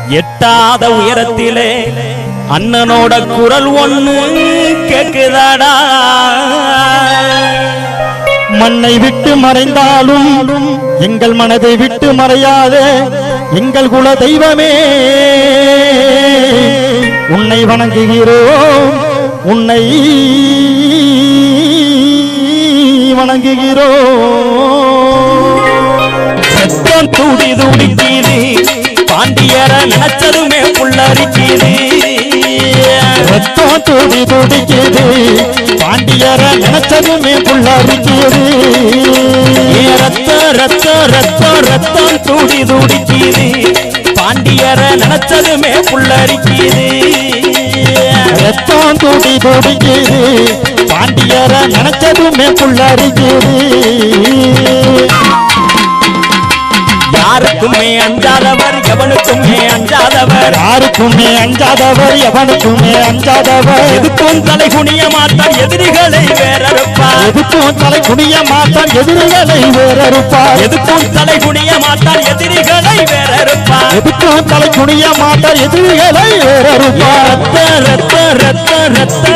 எட்டாத உயரத்திலே அண்ணனோட குரல் ஒண்ணு கேக்குதாடா மண்ணை விட்டு மறைந்தாலும் எங்கள் மனதை விட்டு மறையாதே எங்கள் குல தெய்வமே உன்னை வணங்குகிறோம் உன்னை வணங்குகிறோம் ரத்தம் துடி துடிக்குது பாண்டியர நினைச்சதுமே புல்லரிக்குது ரத்தம் துடி துடிக்குது பாண்டியர நினைச்சதுமே புள்ளரிக்குது ஏ ரத்த ரத்த ரத்தம் ரத்தம் துடி துடிக்குது பாண்டியர நினைச்சதுமே புல்லரிக்குது ரத்தம் துடி துடிக்குது பாண்டியர நினைச்சதுமே புள்ளரிக்குது யாருக்குமே அஞ்சாதவர் எவனுக்குமே அஞ்சாதவர் யாருக்குமே அஞ்சாதவர் எவனுக்குமே அஞ்சாதவர் எதுக்கும் தலை குனிய மாட்டார் எதிரிகளை வேறறுப்பார் எதுக்கும் தலை குனிய மாட்டான் எதிரிகளை வேறறுப்பார் எதுக்கும் தலை குனிய மாட்டார் எதிரிகளை வேறறுப்பார் எதுக்கும் தலை குனிய மாட்டார் எதிரிகளை வேறறுப்பார் ரத்த ரத்த ரத்த ரத்த